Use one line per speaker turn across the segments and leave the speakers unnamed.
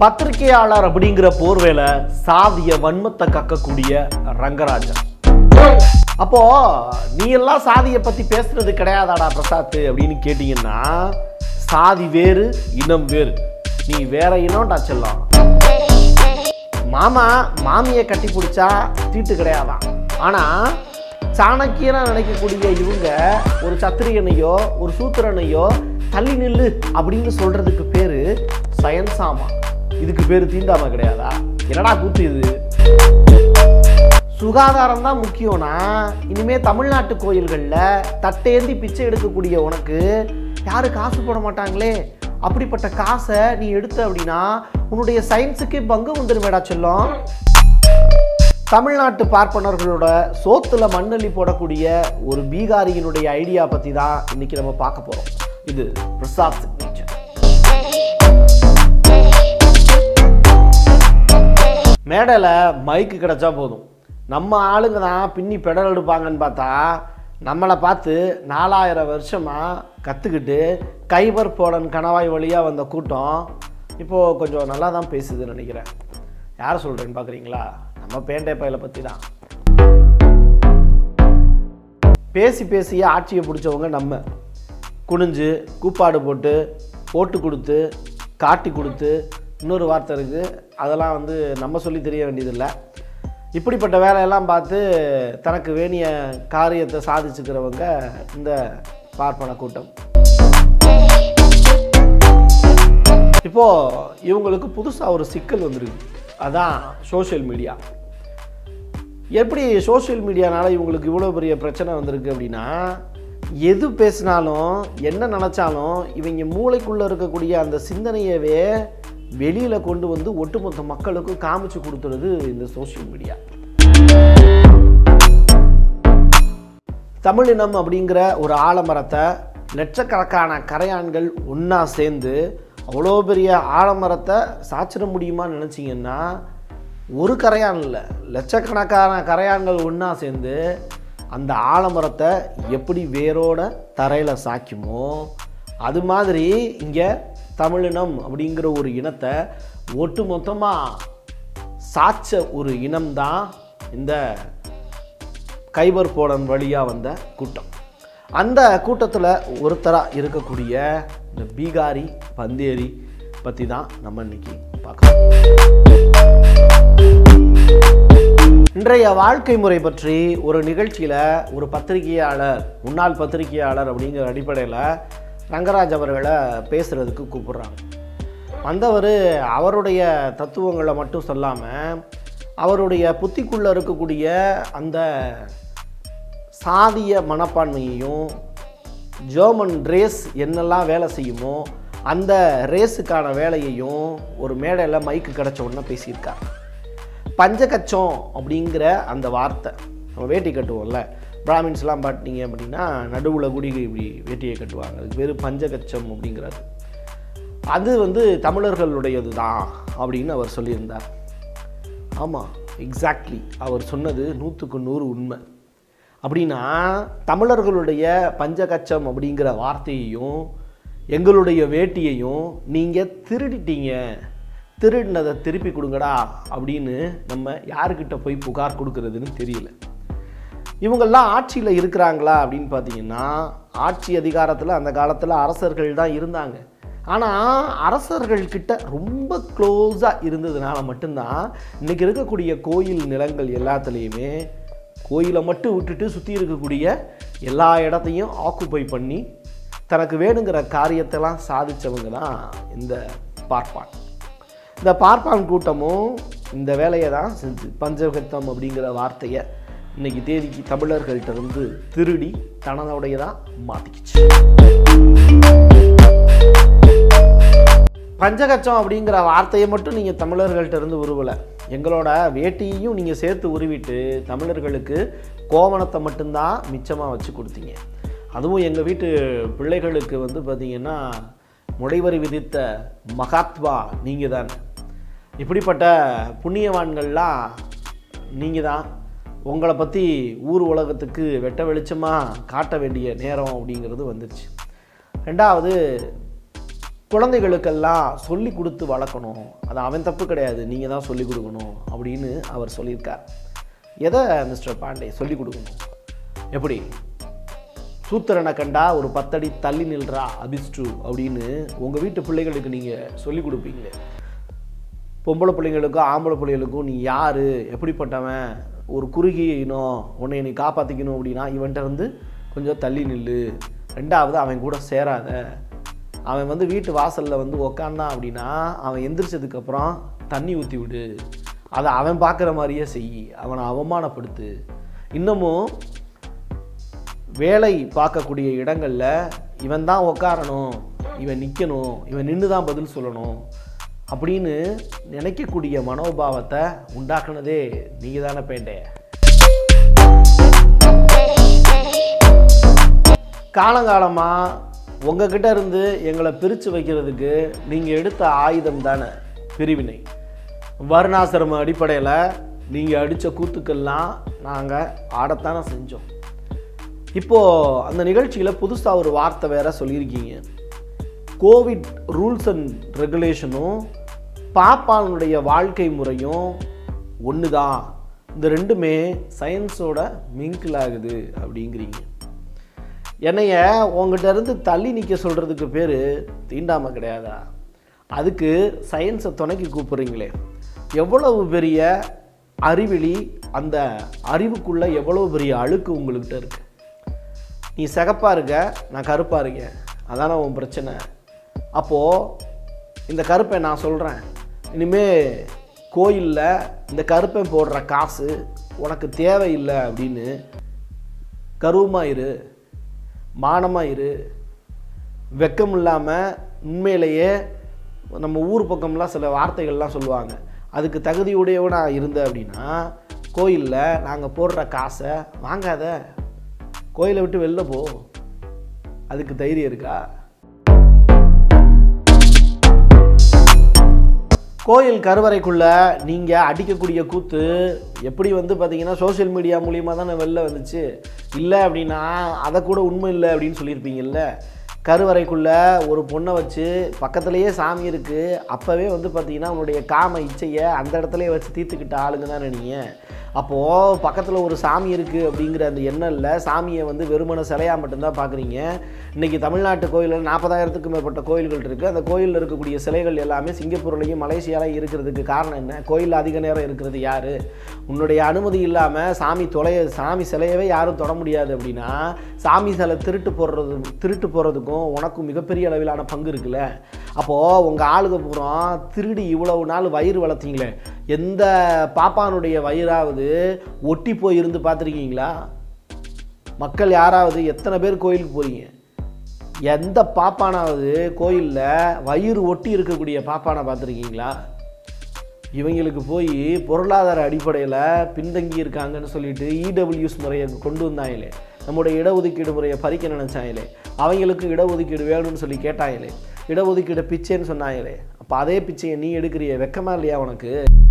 பத்திரிகையாளர் அப்படிங்கிற போர்வேல சாதிய வன்மத்தை கக்கக்கூடிய ரங்கராஜன் அப்போ நீ எல்லாம் சாதியை பத்தி பேசுறது கிடையாதாடா பிரசாத் அப்படின்னு கேட்டீங்கன்னா சாதி வேறு இனம் வேறு நீ வேற இனம்டா செல்லம் மாமா மாமியை கட்டி பிடிச்சா தீட்டு கிடையாதான் ஆனா சாணக்கியனா நினைக்கக்கூடிய இவங்க ஒரு சத்திரியனையோ ஒரு சூத்திரனையோ தள்ளி நில்லு அப்படின்னு சொல்றதுக்கு பேரு சயன்சாமா இதுக்கு பேரு தீண்டாம கிடையாதா என்னடா கூத்து இது சுகாதாரம் தான் முக்கியம்னா இனிமே தமிழ்நாட்டு கோயில்களில் தட்டேந்தி பிச்சை எடுக்கக்கூடிய உனக்கு யாரும் காசு போட மாட்டாங்களே அப்படிப்பட்ட காசை நீ எடுத்த அப்படின்னா உன்னுடைய சயின்ஸுக்கே பங்கு வந்துருமேடா செல்லம் தமிழ்நாட்டு பார்ப்பனர்களோட சோத்துல மண்ணள்ளி போடக்கூடிய ஒரு பீகாரியினுடைய ஐடியா பத்தி தான் இன்னைக்கு நம்ம பார்க்க போறோம் இது பிரசாத் சிக்னேச்சர் மேடையில் மைக்கு கிடைச்சா போதும் நம்ம ஆளுங்க தான் பின்னி பெடல் எடுப்பாங்கன்னு பார்த்தா நம்மளை பார்த்து நாலாயிரம் வருஷமாக கற்றுக்கிட்டு கைபர் போடன் கணவாய் வழியாக வந்த கூட்டம் இப்போது கொஞ்சம் நல்லா தான் பேசுதுன்னு நினைக்கிறேன் யார் சொல்கிறேன்னு பார்க்குறீங்களா நம்ம பேண்டை பயில பற்றி தான் பேசி பேசியே ஆட்சியை பிடிச்சவங்க நம்ம குனிஞ்சு கூப்பாடு போட்டு போட்டு கொடுத்து காட்டி கொடுத்து இன்னொரு வார்த்தை இருக்குது அதெல்லாம் வந்து நம்ம சொல்லி தெரிய வேண்டியதில்லை இப்படிப்பட்ட வேலையெல்லாம் பார்த்து தனக்கு வேணிய காரியத்தை சாதிச்சுக்கிறவங்க இந்த பார்ப்பன கூட்டம் இப்போது இவங்களுக்கு புதுசாக ஒரு சிக்கல் வந்திருக்கு அதான் சோஷியல் மீடியா எப்படி சோஷியல் மீடியானால இவங்களுக்கு இவ்வளோ பெரிய பிரச்சனை வந்திருக்கு அப்படின்னா எது பேசினாலும் என்ன நினச்சாலும் இவங்க மூளைக்குள்ளே இருக்கக்கூடிய அந்த சிந்தனையவே வெளியில் கொண்டு வந்து ஒட்டுமொத்த மக்களுக்கும் காமிச்சு கொடுத்துறது இந்த சோஷியல் மீடியா தமிழினம் அப்படிங்கிற ஒரு ஆலமரத்தை லட்சக்கணக்கான கரையான்கள் ஒன்றா சேர்ந்து அவ்வளோ பெரிய ஆலமரத்தை சாச்சிட முடியுமான்னு நினச்சிங்கன்னா ஒரு கரையான் இல்லை லட்சக்கணக்கான கரையான்கள் ஒன்றா சேர்ந்து அந்த ஆலமரத்தை எப்படி வேரோட தரையில் சாய்க்குமோ அது மாதிரி இங்கே தமிழினம் அப்படிங்கிற ஒரு இனத்தை ஒட்டு மொத்தமாக சாச்ச ஒரு இனம்தான் இந்த கைபர் போடன் வழியாக வந்த கூட்டம் அந்த கூட்டத்தில் ஒருத்தராக இருக்கக்கூடிய இந்த பீகாரி பந்தேரி பற்றி தான் நம்ம இன்னைக்கு பார்க்கலாம் இன்றைய வாழ்க்கை முறை பற்றி ஒரு நிகழ்ச்சியில் ஒரு பத்திரிகையாளர் முன்னாள் பத்திரிகையாளர் அப்படிங்கிற அடிப்படையில் ரங்கராஜ் அவர்களை பேசுகிறதுக்கு கூப்பிடுறாங்க வந்தவர் அவருடைய தத்துவங்களை மட்டும் சொல்லாமல் அவருடைய புத்திக்குள்ளே இருக்கக்கூடிய அந்த சாதிய மனப்பான்மையையும் ஜெர்மன் ரேஸ் என்னெல்லாம் வேலை செய்யுமோ அந்த ரேஸுக்கான வேலையையும் ஒரு மேடையில் மைக்கு கிடச்ச உடனே பேசியிருக்கார் பஞ்சகச்சம் அப்படிங்கிற அந்த வார்த்தை நம்ம வேட்டி கட்டுவோம்ல பிராமின்ஸ்லாம் பாட்டிங்க அப்படின்னா நடுவில் குடி இப்படி வேட்டியை கட்டுவாங்க அதுக்கு பேர் பஞ்சகச்சம் அப்படிங்கிறது அது வந்து தமிழர்களுடையது தான் அப்படின்னு அவர் சொல்லியிருந்தார் ஆமாம் எக்ஸாக்ட்லி அவர் சொன்னது நூற்றுக்கு நூறு உண்மை அப்படின்னா தமிழர்களுடைய பஞ்சகச்சம் அப்படிங்கிற வார்த்தையையும் எங்களுடைய வேட்டியையும் நீங்கள் திருடிட்டீங்க திருடினதை திருப்பி கொடுங்கடா அப்படின்னு நம்ம யாருக்கிட்ட போய் புகார் கொடுக்கறதுன்னு தெரியல இவங்கெல்லாம் ஆட்சியில் இருக்கிறாங்களா அப்படின்னு பார்த்தீங்கன்னா ஆட்சி அதிகாரத்தில் அந்த காலத்தில் அரசர்கள் தான் இருந்தாங்க ஆனால் அரசர்கள்கிட்ட ரொம்ப க்ளோஸாக இருந்ததுனால மட்டும்தான் இன்றைக்கி இருக்கக்கூடிய கோயில் நிலங்கள் எல்லாத்துலேயுமே கோயிலை மட்டும் விட்டுட்டு சுற்றி இருக்கக்கூடிய எல்லா இடத்தையும் ஆக்குப்பை பண்ணி தனக்கு வேணுங்கிற காரியத்தெல்லாம் சாதித்தவங்க தான் இந்த பார்ப்பான் இந்த பார்ப்பான் கூட்டமும் இந்த வேலையை தான் செஞ்சு பஞ்சகத்தம் அப்படிங்கிற வார்த்தையை இன்னைக்கு தேதிக்கு தமிழர்கள்ட்ட இருந்து திருடி தனதோடையதாக மாற்றிக்கிச்சு பஞ்சகச்சம் அப்படிங்கிற வார்த்தையை மட்டும் நீங்கள் தமிழர்கள்ட்ட இருந்து உருவலை எங்களோட வேட்டியையும் நீங்கள் சேர்த்து உருவிட்டு தமிழர்களுக்கு கோவணத்தை மட்டும்தான் மிச்சமாக வச்சு கொடுத்தீங்க அதுவும் எங்கள் வீட்டு பிள்ளைகளுக்கு வந்து பார்த்திங்கன்னா முளைவரி விதித்த மகாத்மா நீங்கள் தான் இப்படிப்பட்ட புண்ணியவான்கள்லாம் நீங்கள் தான் உங்களை பற்றி ஊர் உலகத்துக்கு வெட்ட வெளிச்சமாக காட்ட வேண்டிய நேரம் அப்படிங்கிறது வந்துருச்சு ரெண்டாவது குழந்தைகளுக்கெல்லாம் சொல்லி கொடுத்து வளர்க்கணும் அது அவன் தப்பு கிடையாது நீங்கள் தான் சொல்லி கொடுக்கணும் அப்படின்னு அவர் சொல்லியிருக்கார் எதை மிஸ்டர் பாண்டே சொல்லி கொடுக்கணும் எப்படி சூத்திரனை கண்டா ஒரு பத்தடி தள்ளி நில்றா அபிஸ்டு அப்படின்னு உங்கள் வீட்டு பிள்ளைகளுக்கு நீங்கள் சொல்லி கொடுப்பீங்களே பொம்பளை பிள்ளைங்களுக்கும் ஆம்பளை பிள்ளைகளுக்கும் நீ யார் எப்படிப்பட்டவன் ஒரு குறுகிய இனம் உன்னை நீ காப்பாற்றிக்கணும் அப்படின்னா இவன்கிட்ட இருந்து கொஞ்சம் தள்ளி நில்லு ரெண்டாவது அவன் கூட சேராத அவன் வந்து வீட்டு வாசலில் வந்து உக்காந்தான் அப்படின்னா அவன் எந்திரிச்சதுக்கப்புறம் தண்ணி ஊற்றி விடு அதை அவன் பார்க்குற மாதிரியே செய் அவனை அவமானப்படுத்து இன்னமும் வேலை பார்க்கக்கூடிய இடங்களில் இவன் தான் உக்காரணும் இவன் நிற்கணும் இவன் நின்று தான் பதில் சொல்லணும் அப்படின்னு நினைக்கக்கூடிய மனோபாவத்தை உண்டாக்குனதே நீங்கள் தானே பேண்டே காலங்காலமாக உங்ககிட்ட இருந்து எங்களை பிரித்து வைக்கிறதுக்கு நீங்கள் எடுத்த ஆயுதம் தானே பிரிவினை வர்ணாசிரம அடிப்படையில் நீங்கள் அடித்த கூத்துக்கெல்லாம் நாங்கள் ஆடத்தானே செஞ்சோம் இப்போது அந்த நிகழ்ச்சியில் புதுசாக ஒரு வார்த்தை வேற சொல்லியிருக்கீங்க கோவிட் ரூல்ஸ் அண்ட் ரெகுலேஷனும் பாப்பானுடைய வாழ்க்கை முறையும் ஒன்று தான் இந்த ரெண்டுமே சயின்ஸோட மிங்கிள் ஆகுது அப்படிங்கிறீங்க என்னைய உங்ககிட்ட இருந்து தள்ளி நிற்க சொல்கிறதுக்கு பேர் தீண்டாமை கிடையாதா அதுக்கு சயின்ஸை துணைக்கி கூப்பிட்றீங்களே எவ்வளவு பெரிய அறிவிலி அந்த அறிவுக்குள்ளே எவ்வளோ பெரிய அழுக்கு உங்கள்கிட்ட இருக்கு நீ சிகப்பாக இருக்க நான் கருப்பாக இருக்கேன் அதானே உன் பிரச்சனை அப்போது இந்த கருப்பை நான் சொல்கிறேன் இனிமே கோயிலில் இந்த கருப்பை போடுற காசு உனக்கு தேவையில்லை அப்படின்னு கருவமாக இரு மானமாக இரு வெக்கம் இல்லாமல் உண்மையிலேயே நம்ம ஊர் பக்கம்லாம் சில வார்த்தைகள்லாம் சொல்லுவாங்க அதுக்கு தகுதியுடையவனாக இருந்த அப்படின்னா கோயிலில் நாங்கள் போடுற காசை வாங்காத கோயிலை விட்டு வெளில போ அதுக்கு தைரியம் இருக்கா கோயில் கருவறைக்குள்ள நீங்கள் அடிக்கக்கூடிய கூத்து எப்படி வந்து பார்த்தீங்கன்னா சோஷியல் மீடியா மூலியமாக தானே வெளில வந்துச்சு இல்லை அப்படின்னா அதை கூட உண்மை இல்லை அப்படின்னு சொல்லியிருப்பீங்கல்ல கருவறைக்குள்ளே ஒரு பொண்ணை வச்சு பக்கத்துலேயே சாமி இருக்குது அப்போவே வந்து பார்த்தீங்கன்னா உன்னுடைய காம இச்சையை அந்த இடத்துலயே வச்சு தீர்த்துக்கிட்ட ஆளுங்க தானே நீங்கள் அப்போது பக்கத்தில் ஒரு சாமி இருக்குது அப்படிங்கிற அந்த எண்ணத்தில் சாமியை வந்து வெறுமன சிலையாக மட்டும்தான் பார்க்குறீங்க இன்றைக்கி தமிழ்நாட்டு கோயிலில் நாற்பதாயிரத்துக்கும் மேற்பட்ட கோயில்கள் இருக்குது அந்த கோயிலில் இருக்கக்கூடிய சிலைகள் எல்லாமே சிங்கப்பூர்லேயும் மலேசியாலையும் இருக்கிறதுக்கு காரணம் என்ன கோயிலில் அதிக நேரம் இருக்கிறது யார் உன்னுடைய அனுமதி இல்லாமல் சாமி தொலைய சாமி சிலையவே யாரும் தொட முடியாது அப்படின்னா சாமி சிலை திருட்டு போடுறது திருட்டு போகிறதுக்கும் உனக்கும் மிகப்பெரிய அளவிலான பங்கு இருக்குல்ல அப்போது உங்கள் ஆளுக பூரா திருடி இவ்வளவு நாள் வயிறு வளர்த்தீங்களே எந்த பாப்பானுடைய வயிறாவது ஒட்டி போய் இருந்து பார்த்துருக்கீங்களா மக்கள் யாராவது எத்தனை பேர் கோயிலுக்கு போறீங்க எந்த பாப்பானாவது கோயிலில் வயிறு ஒட்டி இருக்கக்கூடிய பாப்பானை பார்த்துருக்கீங்களா இவங்களுக்கு போய் பொருளாதார அடிப்படையில் பின்தங்கி இருக்காங்கன்னு சொல்லிட்டு இடபிள்யூஸ் முறையை கொண்டு வந்தாங்களே நம்முடைய இடஒதுக்கீடு முறையை பறிக்க நினச்சாங்களே அவங்களுக்கு இடஒதுக்கீடு வேணும்னு சொல்லி கேட்டாங்களே இடஒதுக்கீடு பிச்சைன்னு சொன்னாங்களே அப்போ அதே பிச்சையை நீ எடுக்கிறிய வெக்கமா இல்லையா உனக்கு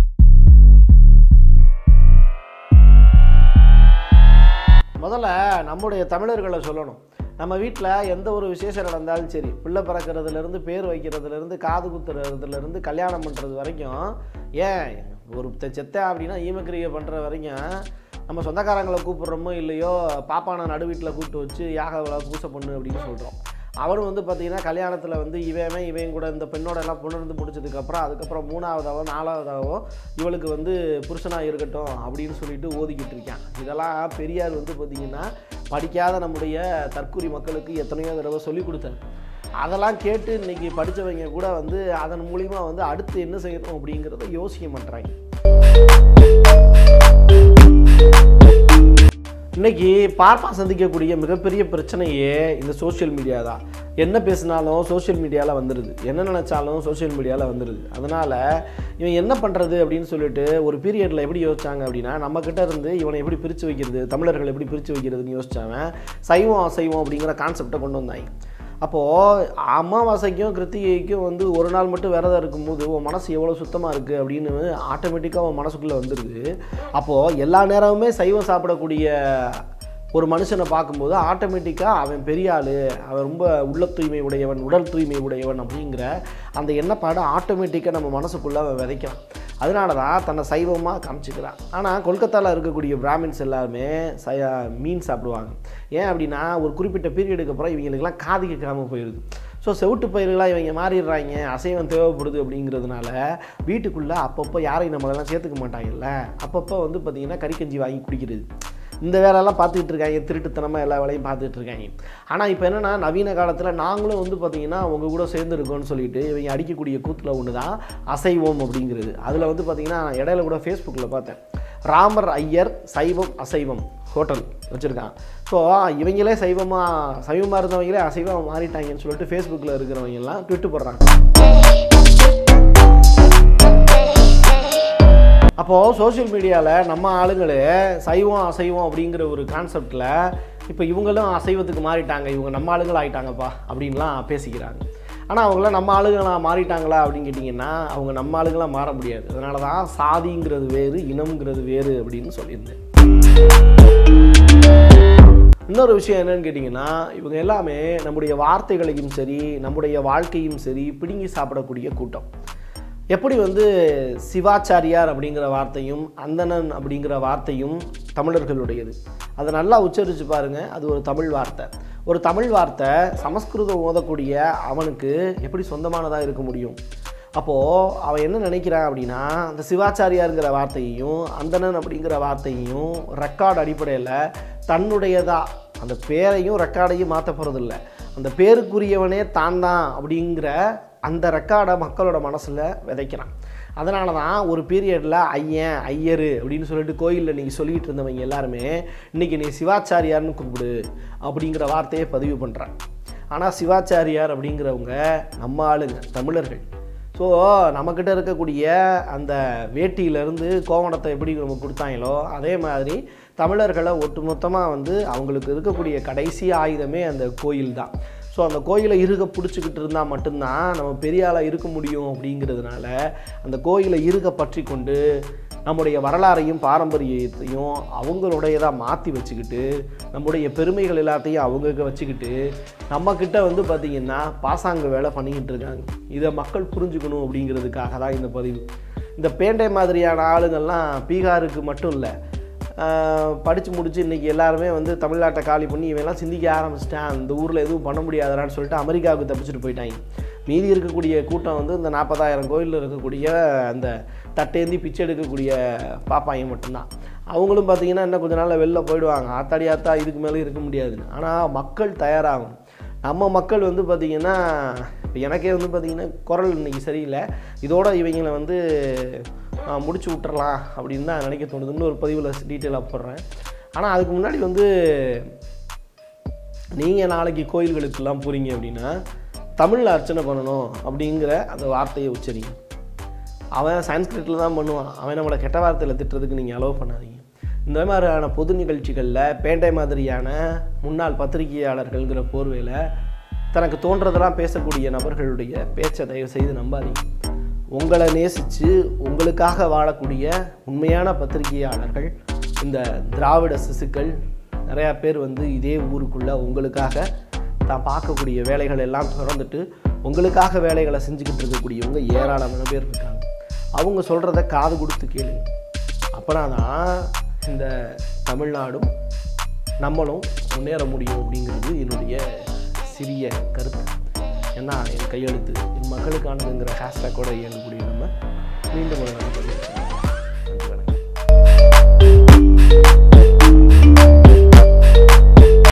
முதல்ல நம்முடைய தமிழர்களை சொல்லணும் நம்ம வீட்டில் எந்த ஒரு விசேஷம் நடந்தாலும் சரி பிள்ளை பிறக்கிறதுலேருந்து பேர் வைக்கிறதுலேருந்து காது குத்துறதுலேருந்து கல்யாணம் பண்ணுறது வரைக்கும் ஏன் ஒரு செத்தேன் அப்படின்னா ஈமக்கிரியை பண்ணுற வரைக்கும் நம்ம சொந்தக்காரங்களை கூப்பிட்றோமோ இல்லையோ பாப்பானை நடு வீட்டில் கூப்பிட்டு வச்சு யாக விழா பூசை பண்ணு அப்படின்னு சொல்கிறோம் அவனும் வந்து பார்த்தீங்கன்னா கல்யாணத்தில் வந்து இவன் இவன் கூட இந்த பெண்ணோட எல்லாம் புணர்ந்து முடிச்சதுக்கப்புறம் அதுக்கப்புறம் மூணாவதாவோ நாலாவதாவோ இவளுக்கு வந்து புருஷனாக இருக்கட்டும் அப்படின்னு சொல்லிட்டு ஓதிக்கிட்டு இருக்கான் இதெல்லாம் பெரியார் வந்து பார்த்தீங்கன்னா படிக்காத நம்முடைய தற்கூரி மக்களுக்கு எத்தனையோ தடவை சொல்லி கொடுத்தாரு அதெல்லாம் கேட்டு இன்னைக்கு படித்தவங்க கூட வந்து அதன் மூலிமா வந்து அடுத்து என்ன செய்யணும் அப்படிங்கிறத யோசிக்க மாட்டாங்க இன்னைக்கு பார்ப்பா சந்திக்கக்கூடிய மிகப்பெரிய பிரச்சனையே இந்த சோஷியல் மீடியா தான் என்ன பேசினாலும் சோஷியல் மீடியாவில் வந்துடுது என்ன நினச்சாலும் சோஷியல் மீடியாவில் வந்துடுது அதனால் இவன் என்ன பண்ணுறது அப்படின்னு சொல்லிட்டு ஒரு பீரியடில் எப்படி யோசிச்சாங்க அப்படின்னா நம்மக்கிட்ட இருந்து இவனை எப்படி பிரித்து வைக்கிறது தமிழர்கள் எப்படி பிரித்து வைக்கிறதுன்னு யோசிச்சாங்க சைவம் அசைவம் அப்படிங்கிற கான்செப்டை கொண்டு வந்தாங்க அப்போது அமாவாசைக்கும் கிருத்திகைக்கும் வந்து ஒரு நாள் மட்டும் விரதம் இருக்கும்போது உன் மனசு எவ்வளோ சுத்தமாக இருக்குது அப்படின்னு ஆட்டோமேட்டிக்காக உன் மனசுக்குள்ளே வந்துடுது அப்போது எல்லா நேரமுமே சைவம் சாப்பிடக்கூடிய ஒரு மனுஷனை பார்க்கும்போது ஆட்டோமேட்டிக்காக அவன் பெரிய ஆள் அவன் ரொம்ப உள்ள தூய்மை உடையவன் உடல் தூய்மை உடையவன் அப்படிங்கிற அந்த எண்ணப்பாடு ஆட்டோமேட்டிக்காக நம்ம மனசுக்குள்ளே அவன் விதைக்கிறான் அதனால தான் தன்னை சைவமாக காமிச்சிக்கிறான் ஆனால் கொல்கத்தாவில் இருக்கக்கூடிய பிராமின்ஸ் எல்லாருமே சை மீன் சாப்பிடுவாங்க ஏன் அப்படின்னா ஒரு குறிப்பிட்ட பீரியடுக்கு அப்புறம் இவங்களுக்கெல்லாம் காது கேட்காம போயிடுது ஸோ செவிட்டு பயிர்களாக இவங்க மாறிடுறாங்க அசைவம் தேவைப்படுது அப்படிங்கிறதுனால வீட்டுக்குள்ளே அப்பப்போ யாரையும் நம்மளெல்லாம் சேர்த்துக்க மாட்டாங்கல்ல அப்பப்போ வந்து பார்த்திங்கன்னா கறிக்கஞ்சி வாங்கி குடிக்கிறது இந்த வேலையெல்லாம் பார்த்துக்கிட்டு இருக்காங்க திருட்டுத்தனமாக எல்லா வேலையும் பார்த்துட்டு இருக்காங்க ஆனால் இப்போ என்னென்னா நவீன காலத்தில் நாங்களும் வந்து பார்த்திங்கன்னா உங்க கூட சேர்ந்து இருக்கோம்னு சொல்லிட்டு இவங்க அடிக்கக்கூடிய கூத்தில் ஒன்று தான் அசைவம் அப்படிங்கிறது அதில் வந்து பார்த்திங்கன்னா நான் இடையில கூட ஃபேஸ்புக்கில் பார்த்தேன் ராமர் ஐயர் சைவம் அசைவம் ஹோட்டல் வச்சுருக்கான் ஸோ இவங்களே சைவமாக சைவமாக இருந்தவங்களே அசைவமாக மாறிட்டாங்கன்னு சொல்லிட்டு ஃபேஸ்புக்கில் இருக்கிறவங்க எல்லாம் ட்விட்டு போடுறாங்க அப்போது சோஷியல் மீடியாவில் நம்ம ஆளுங்களே சைவம் அசைவம் அப்படிங்கிற ஒரு கான்செப்டில் இப்போ இவங்களும் அசைவத்துக்கு மாறிட்டாங்க இவங்க நம்ம ஆளுங்கள் ஆயிட்டாங்கப்பா அப்படின்லாம் பேசிக்கிறாங்க ஆனால் அவங்களாம் நம்ம ஆளுங்களா மாறிட்டாங்களா அப்படின்னு கேட்டிங்கன்னா அவங்க நம்ம ஆளுங்களாக மாற முடியாது அதனால தான் சாதிங்கிறது வேறு இனம்ங்கிறது வேறு அப்படின்னு சொல்லியிருந்தேன் இன்னொரு விஷயம் என்னன்னு கேட்டிங்கன்னா இவங்க எல்லாமே நம்முடைய வார்த்தைகளையும் சரி நம்முடைய வாழ்க்கையும் சரி பிடுங்கி சாப்பிடக்கூடிய கூட்டம் எப்படி வந்து சிவாச்சாரியார் அப்படிங்கிற வார்த்தையும் அந்தணன் அப்படிங்கிற வார்த்தையும் தமிழர்களுடையது அதை நல்லா உச்சரித்து பாருங்கள் அது ஒரு தமிழ் வார்த்தை ஒரு தமிழ் வார்த்தை சமஸ்கிருதம் ஓதக்கூடிய அவனுக்கு எப்படி சொந்தமானதாக இருக்க முடியும் அப்போது அவன் என்ன நினைக்கிறான் அப்படின்னா அந்த சிவாச்சாரியாருங்கிற வார்த்தையையும் அந்தணன் அப்படிங்கிற வார்த்தையையும் ரெக்கார்டு அடிப்படையில் தன்னுடையதா அந்த பேரையும் ரெக்கார்டையும் மாற்ற போகிறதில்ல அந்த பேருக்குரியவனே தான் தான் அப்படிங்கிற அந்த ரெக்கார்டை மக்களோட மனசில் விதைக்கிறான் அதனால தான் ஒரு பீரியடில் ஐயன் ஐயரு அப்படின்னு சொல்லிட்டு கோயிலில் நீங்கள் சொல்லிகிட்டு இருந்தவங்க எல்லாருமே இன்றைக்கி நீ சிவாச்சாரியார்னு கூப்பிடு அப்படிங்கிற வார்த்தையை பதிவு பண்ணுறான் ஆனால் சிவாச்சாரியார் அப்படிங்கிறவங்க நம்ம ஆளுங்க தமிழர்கள் ஸோ நம்மக்கிட்ட இருக்கக்கூடிய அந்த வேட்டியிலேருந்து கோவணத்தை எப்படி நம்ம கொடுத்தாங்களோ அதே மாதிரி தமிழர்களை ஒட்டுமொத்தமாக வந்து அவங்களுக்கு இருக்கக்கூடிய கடைசி ஆயுதமே அந்த கோயில் தான் ஸோ அந்த கோயிலை இருக பிடிச்சிக்கிட்டு இருந்தால் மட்டும்தான் நம்ம பெரிய ஆளாக இருக்க முடியும் அப்படிங்கிறதுனால அந்த கோயிலை இருக பற்றி கொண்டு நம்முடைய வரலாறையும் பாரம்பரியத்தையும் அவங்களுடையதாக மாற்றி வச்சுக்கிட்டு நம்முடைய பெருமைகள் எல்லாத்தையும் அவங்க வச்சுக்கிட்டு நம்மக்கிட்ட வந்து பார்த்திங்கன்னா பாசாங்க வேலை பண்ணிக்கிட்டு இருக்காங்க இதை மக்கள் புரிஞ்சுக்கணும் அப்படிங்கிறதுக்காக தான் இந்த பதிவு இந்த பேண்டை மாதிரியான ஆளுங்கள்லாம் பீகாருக்கு மட்டும் இல்லை படித்து முடிச்சு இன்றைக்கி எல்லாருமே வந்து தமிழ்நாட்டை காலி பண்ணி இவெல்லாம் சிந்திக்க ஆரம்பிச்சிட்டான் இந்த ஊரில் எதுவும் பண்ண முடியாதுடான்னு சொல்லிட்டு அமெரிக்காவுக்கு தப்பிச்சுட்டு போயிட்டாங்க மீதி இருக்கக்கூடிய கூட்டம் வந்து இந்த நாற்பதாயிரம் கோயிலில் இருக்கக்கூடிய அந்த தட்டேந்தி பிச்சை எடுக்கக்கூடிய பாப்பாங்க மட்டும்தான் அவங்களும் பார்த்திங்கன்னா இன்னும் கொஞ்ச நாளில் வெளில போயிடுவாங்க ஆத்தாடி ஆத்தா இதுக்கு மேலே இருக்க முடியாதுன்னு ஆனால் மக்கள் தயாராகும் நம்ம மக்கள் வந்து பார்த்திங்கன்னா இப்போ எனக்கே வந்து பார்த்திங்கன்னா குரல் இன்னைக்கு சரியில்லை இதோட இவங்களை வந்து முடிச்சு விட்டுறலாம் அப்படின்னு தான் நினைக்க தோணுது இன்னொரு பதிவில் டீட்டெயிலாக போடுறேன் ஆனால் அதுக்கு முன்னாடி வந்து நீங்கள் நாளைக்கு கோயில்களுக்கெல்லாம் போகிறீங்க அப்படின்னா தமிழில் அர்ச்சனை பண்ணணும் அப்படிங்கிற அந்த வார்த்தையை உச்சரிங்க அவன் சான்ஸ்கிரிட்டில் தான் பண்ணுவான் அவன் நம்மளை கெட்ட வார்த்தையில் திட்டுறதுக்கு நீங்கள் அலோவ் பண்ணாதீங்க இந்த மாதிரியான பொது நிகழ்ச்சிகளில் பேண்டை மாதிரியான முன்னாள் பத்திரிகையாளர்கள்ங்கிற போர்வையில் தனக்கு தோன்றதெல்லாம் பேசக்கூடிய நபர்களுடைய பேச்சை தயவு செய்து நம்பாதீங்க உங்களை நேசித்து உங்களுக்காக வாழக்கூடிய உண்மையான பத்திரிகையாளர்கள் இந்த திராவிட சிசுக்கள் நிறையா பேர் வந்து இதே ஊருக்குள்ளே உங்களுக்காக தான் பார்க்கக்கூடிய வேலைகள் எல்லாம் திறந்துட்டு உங்களுக்காக வேலைகளை செஞ்சுக்கிட்டு இருக்கக்கூடியவங்க ஏராளமான பேர் இருக்காங்க அவங்க சொல்கிறத காது கொடுத்து கேளுங்க அப்போனா தான் இந்த தமிழ்நாடும் நம்மளும் முன்னேற முடியும் அப்படிங்கிறது என்னுடைய சிறிய கருத்து ஏன்னா என் கையெழுத்து என் மக்களுக்கானதுங்கிற ஹேஷ்டேக்கோட இயங்கக்கூடிய நம்ம மீண்டும் ஒரு